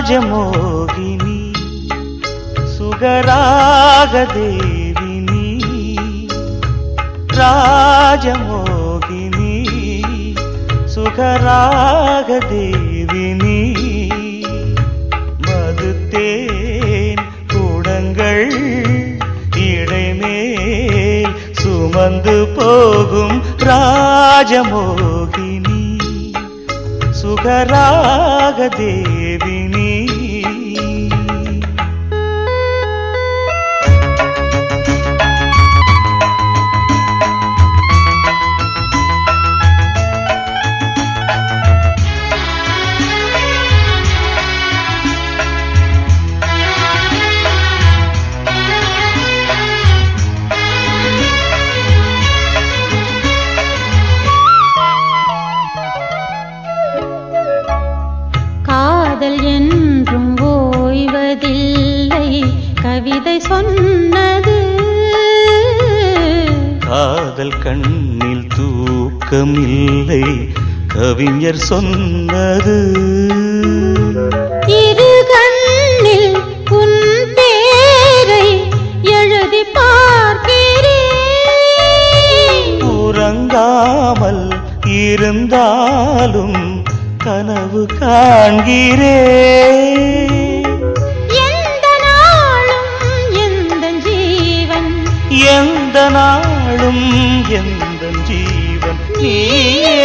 ராஜமோகினி சுகராக தேவினி ராஜமோகினி சுகராக தேவினி மதுத்தேன் கூடங்கள் இடைமேல் சுமந்து போகும் ராஜமோகினி சுகராக தேவினி காதல் என்றும் ஓய்வதில்லை கவிதை சொன்னது காதல் கண்ணில் தூக்கமில்லை கவிஞர் சொன்னது இரு கண்ணில் உன் பேரை எழுதி பார்க்கிறேன் உறங்காமல் இருந்தாலும் கனவு காண்கிறேன் எந்த நாளும் எந்த ஜீவன் எந்த நாளும் எந்த ஜீவன் நீயே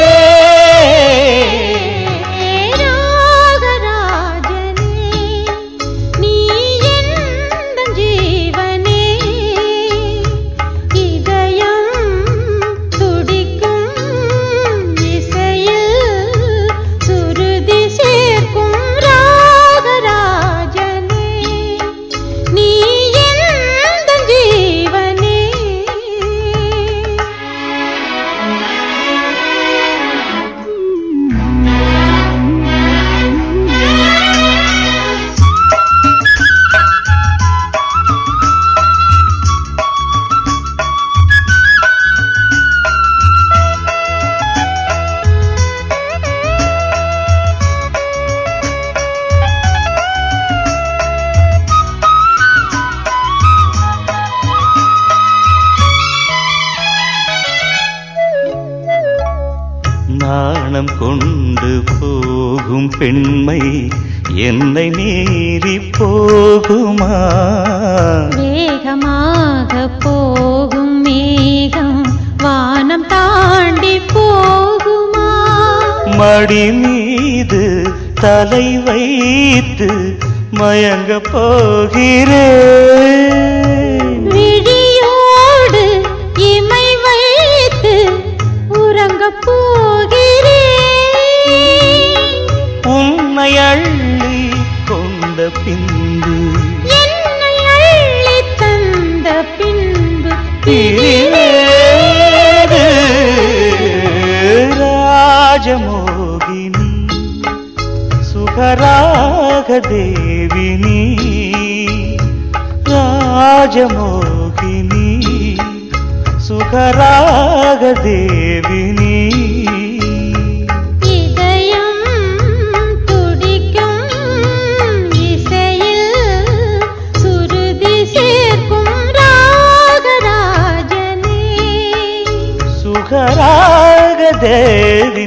ராகராஜனே, நீ எந்தன் ஜீவனே. இதயம் துடிக்கும் இசையில் சுருதி சேர்க்கும் ராகராஜனே, நீ எந்தன் ஜீவனே நாணம் கொண்டு போகும் பெண்மை என்னை மீறி போகுமா வேகமாக போகும் மேகம் வானம் தாண்டி போகுமா மடி மீது தலை வைத்து மயங்க போகிறேன் விழியோடு இமை வைத்து உறங்கப் போகிறேன் உன்னை அள்ளி கொண்ட பின்பு என்னை அள்ளித் தந்த பின்பு பிரிவேது ராஜமோகினி சுகராக தேவினி ராஜமோகினி சுகராக தேவினி இதயம் துடிக்கும் இசையில் சுருதி சேர்க்கும் ராகராஜனே சுகராக தேவி